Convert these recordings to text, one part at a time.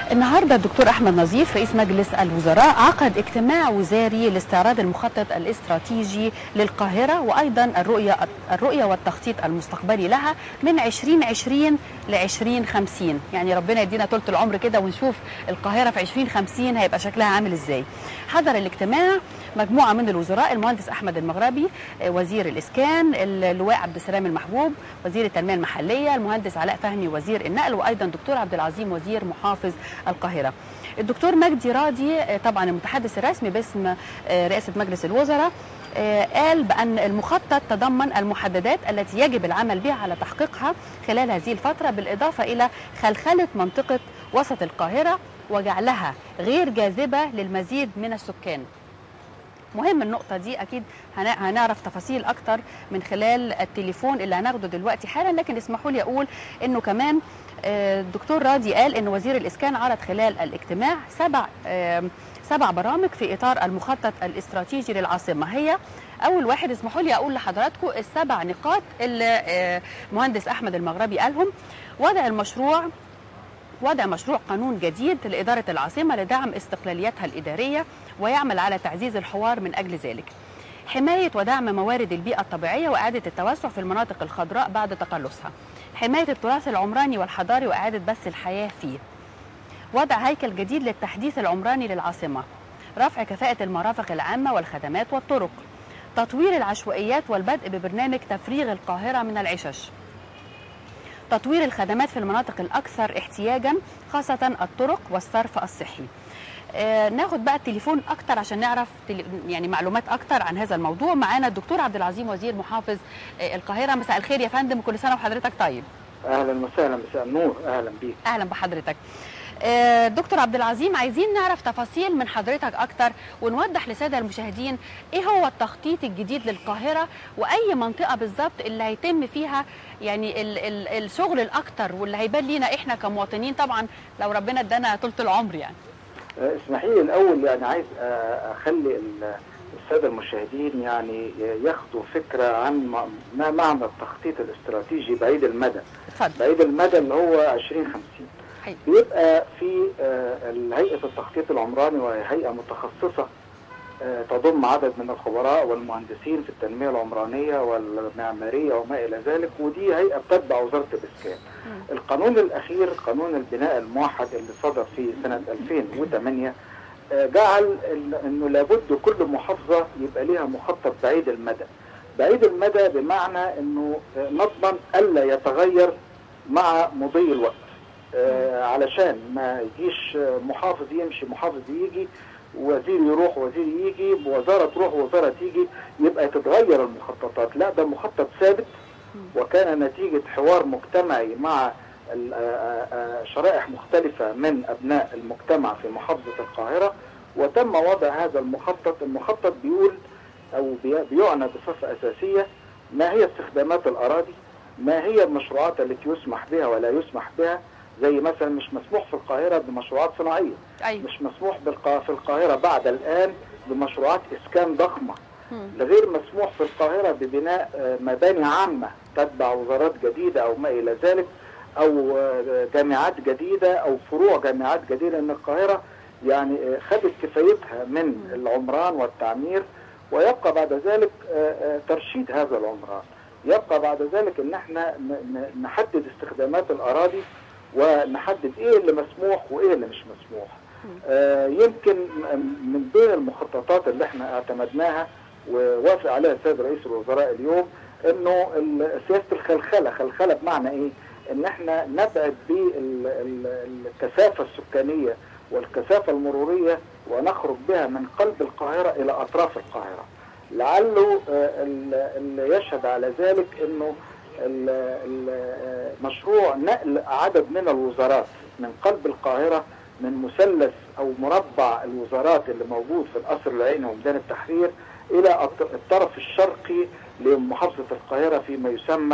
النهارده الدكتور احمد نظيف رئيس مجلس الوزراء عقد اجتماع وزاري لاستعراض المخطط الاستراتيجي للقاهره وايضا الرؤيه الرؤيه والتخطيط المستقبلي لها من 2020 ل 2050 يعني ربنا يدينا طولة العمر كده ونشوف القاهره في 2050 هيبقى شكلها عامل ازاي حضر الاجتماع مجموعه من الوزراء المهندس احمد المغربي آه، وزير الاسكان اللواء عبد السلام المحبوب وزير التنميه المحليه المهندس علاء فهمي وزير النقل وايضا دكتور عبد العظيم وزير محافظ القاهره الدكتور مجدي راضي آه، طبعا المتحدث الرسمي باسم آه، رئاسه مجلس الوزراء آه، قال بأن المخطط تضمن المحددات التي يجب العمل بها على تحقيقها خلال هذه الفترة بالإضافة إلى خلخلة منطقة وسط القاهرة وجعلها غير جاذبة للمزيد من السكان مهم النقطة دي أكيد هن- هنعرف تفاصيل أكتر من خلال التليفون اللي هناخده دلوقتي حالا لكن اسمحوا لي أقول إنه كمان آه، الدكتور راضي قال إن وزير الإسكان عرض خلال الاجتماع سبع آم، سبع برامج في إطار المخطط الاستراتيجي للعاصمة هي أول واحد اسمحوا لي أقول لحضراتكم السبع نقاط اللي آه، مهندس أحمد المغربي قالهم وضع المشروع وضع مشروع قانون جديد لإدارة العاصمة لدعم استقلاليتها الإدارية ويعمل على تعزيز الحوار من أجل ذلك حماية ودعم موارد البيئة الطبيعية وإعادة التوسع في المناطق الخضراء بعد تقلصها حماية التراث العمراني والحضاري وإعادة بث الحياة فيه وضع هيكل جديد للتحديث العمراني للعاصمة رفع كفاءة المرافق العامة والخدمات والطرق تطوير العشوائيات والبدء ببرنامج تفريغ القاهرة من العشش تطوير الخدمات في المناطق الأكثر احتياجا خاصة الطرق والصرف الصحي آه ناخد بقى التليفون اكتر عشان نعرف تلي... يعني معلومات اكتر عن هذا الموضوع معانا الدكتور عبد العظيم وزير محافظ آه القاهره مساء الخير يا فندم كل سنه وحضرتك طيب اهلا وسهلا مساء النور اهلا بيك اهلا بحضرتك آه، دكتور عبد العظيم عايزين نعرف تفاصيل من حضرتك اكتر ونوضح للساده المشاهدين ايه هو التخطيط الجديد للقاهره واي منطقه بالظبط اللي هيتم فيها يعني ال ال الشغل الاكتر واللي هيبان لينا احنا كمواطنين طبعا لو ربنا ادانا طولة العمر يعني آه، اسمحي لي الاول يعني عايز آه، اخلي ال- الساده المشاهدين يعني ياخدوا فكره عن ما- ما معنى التخطيط الاستراتيجي بعيد المدى اتفضل بعيد المدى اللي هو 2050 حلو. بيبقى في آه، هيئه التخطيط العمراني وهي هيئه متخصصه آه، تضم عدد من الخبراء والمهندسين في التنميه العمرانيه والمعماريه وما الى ذلك ودي هيئه بتتبع وزاره الاسكان. القانون الاخير قانون البناء الموحد اللي صدر في سنه 2008 آه، جعل ال- انه لابد كل محافظه يبقى ليها مخطط بعيد المدى. بعيد المدى بمعنى انه آه، نضمن الا يتغير مع مضي الوقت. آه، علشان ما يجيش آه، محافظ يمشي محافظ يجي وزير يروح وزير يجي وزاره تروح وزاره تيجي يبقى تتغير المخططات لا ده مخطط ثابت وكان نتيجه حوار مجتمعي مع ال- آه، آه، شرائح مختلفه من ابناء المجتمع في محافظه القاهره وتم وضع هذا المخطط المخطط بيقول او بي- بيعنى بصفه اساسيه ما هي استخدامات الاراضي ما هي المشروعات التي يسمح بها ولا يسمح بها زي مثلا مش مسموح في القاهره بمشروعات صناعيه ايوه مش مسموح بالقا في القاهرة بعد الآن بمشروعات إسكان ضخمة مم. ده غير مسموح في القاهرة ببناء آه، مباني عامة تتبع وزارات جديدة أو ما إلى ذلك أو آه، جامعات جديدة أو فروع جامعات جديدة إن القاهرة يعني آه، خدت كفايتها من العمران والتعمير ويبقى بعد ذلك آه، آه، ترشيد هذا العمران يبقى بعد ذلك ان احنا ن- ن- نحدد استخدامات الاراضي ونحدد ايه اللي مسموح وايه اللي مش مسموح آه، يمكن م- من بين المخططات اللي احنا اعتمدناها ووافق عليها السيد رئيس الوزراء اليوم انه ال- سياسه الخلخله، خلخله بمعنى ايه؟ ان احنا نبعد بالكثافه السكانيه والكثافه المروريه ونخرج بها من قلب القاهره الى اطراف القاهره. لعله آه، ال- اللي يشهد على ذلك انه ال- ال- آه، مشروع نقل عدد من الوزارات من قلب القاهره من مثلث او مربع الوزارات اللي موجود في القصر العيني وميدان التحرير الى الط- الطرف الشرقي لمحافظه القاهره فيما يسمى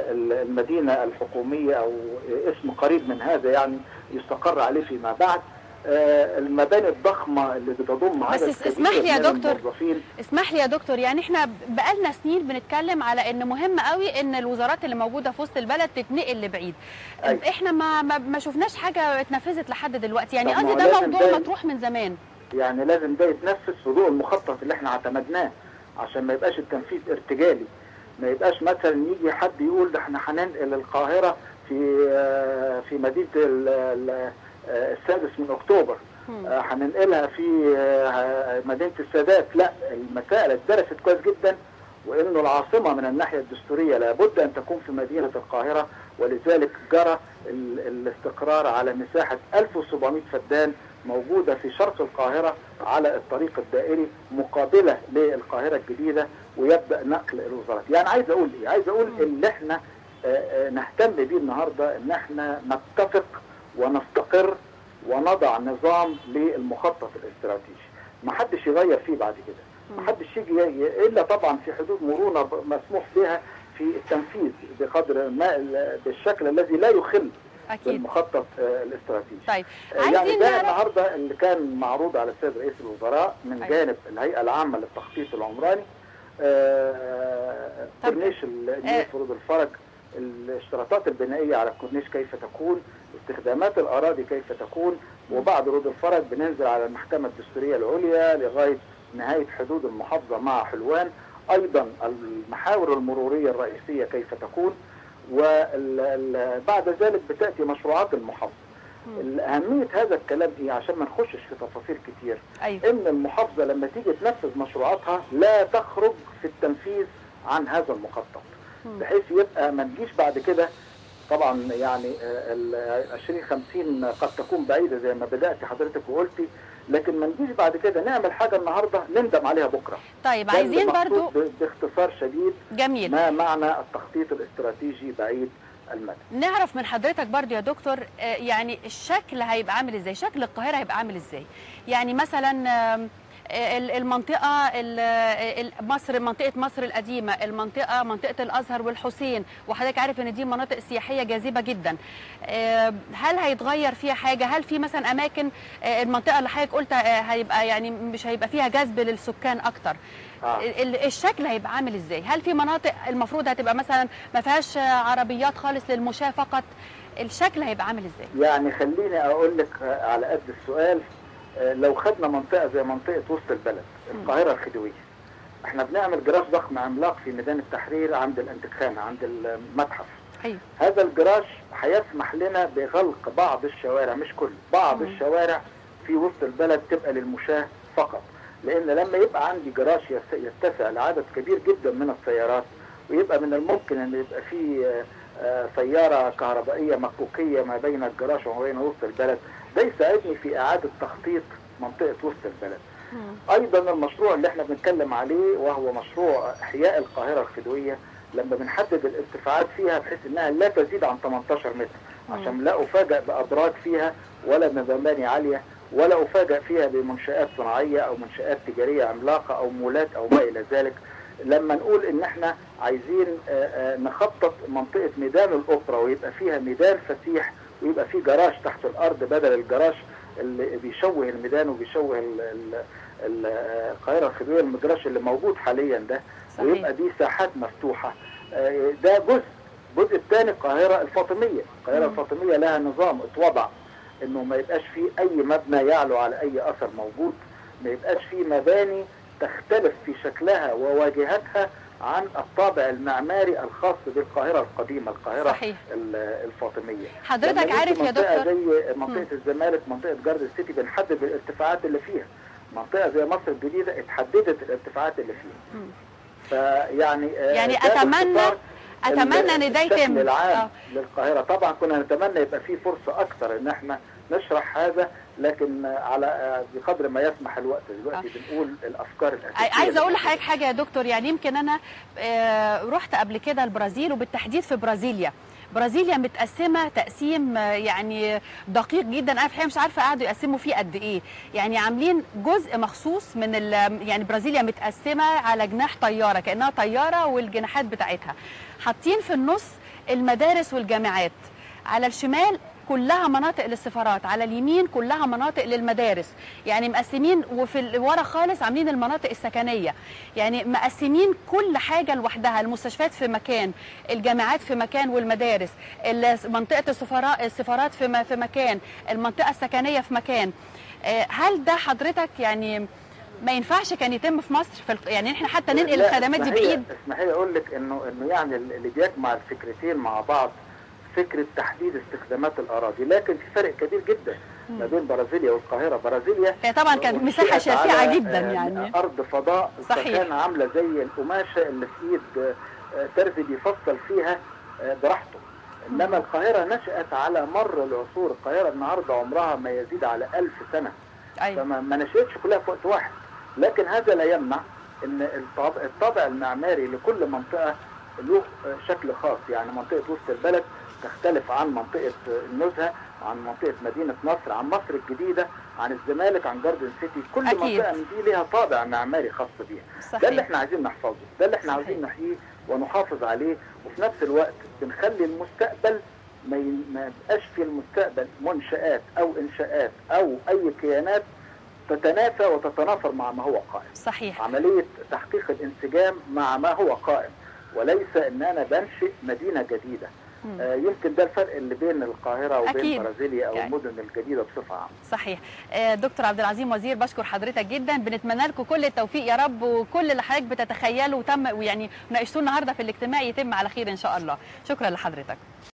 بالمدينه الحكوميه او اسم قريب من هذا يعني يستقر عليه فيما بعد آه، المباني الضخمه اللي بتضم بس عدد اس- كبير اسمح لي يا من دكتور. الموظفين اسمح لي يا دكتور يعني احنا بقالنا سنين بنتكلم على ان مهم قوي ان الوزارات اللي موجوده في وسط البلد تتنقل لبعيد أيوة. احنا ما ما, ما شفناش حاجه اتنفذت لحد دلوقتي يعني طب ما قصدي هو ده لازم موضوع ده- مطروح من زمان يعني لازم ده يتنفذ في ضوء المخطط اللي احنا اعتمدناه عشان ما يبقاش التنفيذ ارتجالي ما يبقاش مثلا يجي حد يقول ده احنا هننقل القاهره في آه، في مدينه ال- ال- آه، السادس من اكتوبر مم. آه، هننقلها في آه، مدينه السادات لا المسائل اتدرست كويس جدا وانه العاصمه من الناحيه الدستوريه لابد ان تكون في مدينه القاهره ولذلك جرى ال- الاستقرار على مساحه 1700 فدان موجوده في شرق القاهره على الطريق الدائري مقابله للقاهره الجديده ويبدا نقل الوزارات، يعني عايز اقول ايه؟ عايز اقول اللي احنا آه، آه، نهتم بيه النهارده ان احنا نتفق ونستقر ونضع نظام للمخطط الاستراتيجي ما حدش يغير فيه بعد كده ما حدش يجي ي- الا طبعا في حدود مرونه ب- مسموح بها في التنفيذ بقدر ما ال- بالشكل الذي لا يخل اكيد بالمخطط آه، الاستراتيجي طيب آه، يعني عايزين ده نعرف النهارده اللي كان معروض على السيد رئيس الوزراء من أيوة. جانب الهيئه العامه للتخطيط العمراني آه، طب، كورنيش ال- آه. النيل فروض الفرج الاشتراطات البنائيه على الكورنيش كيف تكون استخدامات الاراضي كيف تكون وبعد رود الفرج بننزل على المحكمه الدستوريه العليا لغايه نهايه حدود المحافظه مع حلوان ايضا المحاور المروريه الرئيسيه كيف تكون وبعد ذلك بتاتي مشروعات المحافظه مم. أهمية هذا الكلام إيه عشان ما نخشش في تفاصيل كتير ايوه إن المحافظة لما تيجي تنفذ مشروعاتها لا تخرج في التنفيذ عن هذا المخطط مم. بحيث يبقى ما نجيش بعد كده طبعا يعني آه، ال 2050 قد تكون بعيدة زي ما بدأت حضرتك وقلتي لكن ما نجيش بعد كده نعمل حاجة النهاردة نندم عليها بكرة طيب ده عايزين المقصود برضو ب- باختصار شديد جميل ما معنى التخطيط الاستراتيجي بعيد المدى نعرف من حضرتك برضو يا دكتور آه، يعني الشكل هيبقى عامل ازاي شكل القاهرة هيبقى عامل ازاي يعني مثلا آم، آه، ال- المنطقة ال- آه، ال- مصر منطقة مصر القديمة المنطقة منطقة الأزهر والحسين وحضرتك عارف ان دي مناطق سياحية جاذبة جدا آه، هل هيتغير فيها حاجة هل في مثلا أماكن آه، المنطقة اللي حضرتك قلت آه، هيبقى يعني مش هيبقى فيها جذب للسكان أكتر آه. ال- الشكل هيبقى عامل ازاي هل في مناطق المفروض هتبقى مثلا ما فيهاش عربيات خالص للمشاة فقط الشكل هيبقى عامل ازاي يعني خليني اقول لك على قد السؤال آه، لو خدنا منطقه زي منطقه وسط البلد القاهره الخديويه احنا بنعمل جراج ضخم عملاق في ميدان التحرير عند الانتخانه عند المتحف ايوه هذا الجراج هيسمح لنا بغلق بعض الشوارع مش كل بعض مم. الشوارع في وسط البلد تبقى للمشاة فقط لان لما يبقى عندي جراج يس- يتسع لعدد كبير جدا من السيارات ويبقى من الممكن ان يبقى في آه، آه، سيارة كهربائية مكوكية ما بين الجراج وما بين وسط البلد ده يساعدني في اعادة تخطيط منطقة وسط البلد مم. ايضا المشروع اللي احنا بنتكلم عليه وهو مشروع احياء القاهره الخديويه لما بنحدد الارتفاعات فيها بحيث انها لا تزيد عن 18 متر عشان لا افاجئ بابراج فيها ولا بمباني عاليه ولا افاجئ فيها بمنشات صناعيه او منشات تجاريه عملاقه او مولات او ما الى ذلك لما نقول ان احنا عايزين آه، آه، نخطط منطقه ميدان الاوبرا ويبقى فيها ميدان فسيح ويبقى فيه جراج تحت الارض بدل الجراج اللي بيشوه الميدان وبيشوه ال- ال- ال- القاهره الخديويه المجراش اللي موجود حاليا ده ويبقى صحيح دي ساحات مفتوحه آه، ده جزء الجزء الثاني القاهره الفاطميه القاهره مم. الفاطميه لها نظام اتوضع انه ما يبقاش فيه اي مبنى يعلو على اي اثر موجود ما يبقاش فيه مباني تختلف في شكلها وواجهتها عن الطابع المعماري الخاص بالقاهره القديمه القاهره صحيح ال- الفاطميه حضرتك لما نيجي عارف يا منطقة دكتور زي منطقة الزمالك منطقة جارد السيتي بنحدد الارتفاعات اللي فيها منطقة زي مصر الجديدة اتحددت الارتفاعات اللي فيها مم. فيعني آه، يعني ده أتمنى باختصار اتمنى ال- ان ده الشكل يتم العام آه. للقاهرة طبعا كنا نتمنى يبقى فيه فرصة أكثر إن احنا نشرح هذا لكن آه، على آه، بقدر ما يسمح الوقت دلوقتي بنقول الأفكار الأساسية عايزه اقول اللي لحضرتك حاجه يا دكتور يعني يمكن انا آه، رحت قبل كده البرازيل وبالتحديد في برازيليا برازيليا متقسمه تقسيم آه، يعني دقيق جدا انا في الحقيقه مش عارفه قعدوا يقسموا فيه قد ايه يعني عاملين جزء مخصوص من ال- يعني برازيليا متقسمه على جناح طياره كانها طياره والجناحات بتاعتها حاطين في النص المدارس والجامعات على الشمال كلها مناطق للسفارات على اليمين كلها مناطق للمدارس يعني مقسمين وفي ال- ورا خالص عاملين المناطق السكنيه يعني مقسمين كل حاجه لوحدها المستشفيات في مكان الجامعات في مكان والمدارس ال- منطقه السفراء السفارات في م- في مكان المنطقه السكنيه في مكان آه، هل ده حضرتك يعني ما ينفعش كان يتم في مصر في الق- يعني احنا حتى ننقل لا، الخدمات دي اسمحي- بعيد اسمحي لي اقول لك انه انه يعني اللي بيجمع الفكرتين مع بعض فكره تحديد استخدامات الاراضي لكن في فرق كبير جدا ما بين برازيليا والقاهره برازيليا هي طبعا كانت مساحه أنشئت شاسعه على، جدا آه، يعني ارض فضاء صحيح. فكان عامله زي القماشه اللي في ايد آه، ترزي بيفصل فيها آه، براحته انما القاهره نشات على مر العصور القاهره النهارده عمرها ما يزيد على ألف سنه ايوه فما ما نشأتش كلها في وقت واحد لكن هذا لا يمنع ان الطابع, الطابع المعماري لكل منطقه له شكل خاص يعني منطقه وسط البلد تختلف عن منطقه النزهه عن منطقه مدينه نصر عن مصر الجديده عن الزمالك عن جاردن سيتي كل أكيد. منطقه من دي ليها طابع معماري خاص بيها ده اللي صحيح احنا عايزين نحفظه ده اللي احنا صحيح. عايزين نحييه ونحافظ عليه وفي نفس الوقت بنخلي المستقبل ما ي- ما يبقاش في المستقبل منشآت او انشاءات او اي كيانات تتنافى وتتنافر مع ما هو قائم صحيح عملية تحقيق الانسجام مع ما هو قائم وليس ان انا بنشئ مدينة جديدة مم. آه يمكن ده الفرق اللي بين القاهرة وبين أكيد. برازيليا او يعني. المدن الجديدة بصفة عامة صحيح آه، دكتور عبد العظيم وزير بشكر حضرتك جدا بنتمنى لكم كل التوفيق يا رب وكل اللي حضرتك بتتخيله وتم ويعني ناقشتوه النهارده في الاجتماع يتم على خير ان شاء الله شكرا لحضرتك